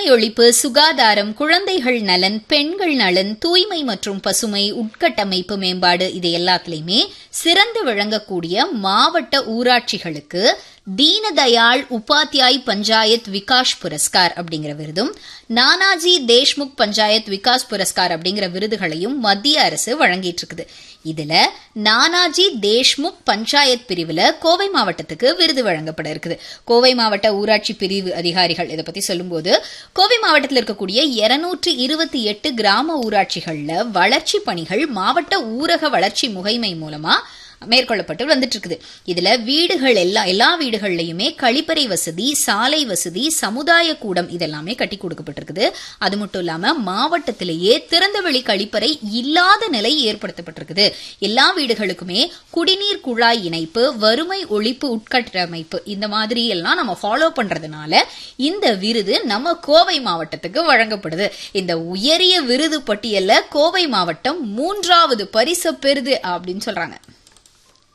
ஒழிப்பு சுகாதாரம் குழந்தைகள் நலன் பெண்கள் நலன் தூய்மை மற்றும் பசுமை உட்கட்டமைப்பு மேம்பாடு இது எல்லாத்துலயுமே சிறந்து விளங்கக்கூடிய மாவட்ட ஊராட்சிகளுக்கு தீனதயாள் உபாத்யாய் பஞ்சாயத் விகாஸ் புரஸ்கார் அப்படிங்கிற விருதும் நானாஜி தேஷ்முக் பஞ்சாயத் விகாஸ் புரஸ்கார் அப்படிங்கிற விருதுகளையும் மத்திய அரசு வழங்கிட்டு இருக்குது இதுல நானாஜி தேஷ்முக் பஞ்சாயத் பிரிவுல கோவை மாவட்டத்துக்கு விருது வழங்கப்பட இருக்குது கோவை மாவட்ட ஊராட்சி பிரிவு அதிகாரிகள் இதை பத்தி சொல்லும்போது கோவை மாவட்டத்தில் இருக்கக்கூடிய இருநூற்றி இருபத்தி எட்டு கிராம ஊராட்சிகள்ல வளர்ச்சி பணிகள் மாவட்ட ஊரக வளர்ச்சி முகைமை மூலமா மேற்கொள்ளப்பட்டு வந்துட்டு இருக்குது இதுல வீடுகள் எல்லா எல்லா வீடுகள்லயுமே கழிப்பறை வசதி சாலை வசதி சமுதாய கூடம் இதெல்லாமே கட்டி கொடுக்கப்பட்டிருக்குது அது மட்டும் இல்லாம மாவட்டத்திலேயே திறந்தவெளி கழிப்பறை இல்லாத நிலை ஏற்படுத்தப்பட்டிருக்குது எல்லா வீடுகளுக்குமே குடிநீர் குழாய் இணைப்பு வறுமை ஒழிப்பு உட்கட்டமைப்பு இந்த மாதிரி எல்லாம் நம்ம ஃபாலோ பண்றதுனால இந்த விருது நம்ம கோவை மாவட்டத்துக்கு வழங்கப்படுது இந்த உயரிய விருது பட்டியல்ல கோவை மாவட்டம் மூன்றாவது பரிசு பெறுது அப்படின்னு சொல்றாங்க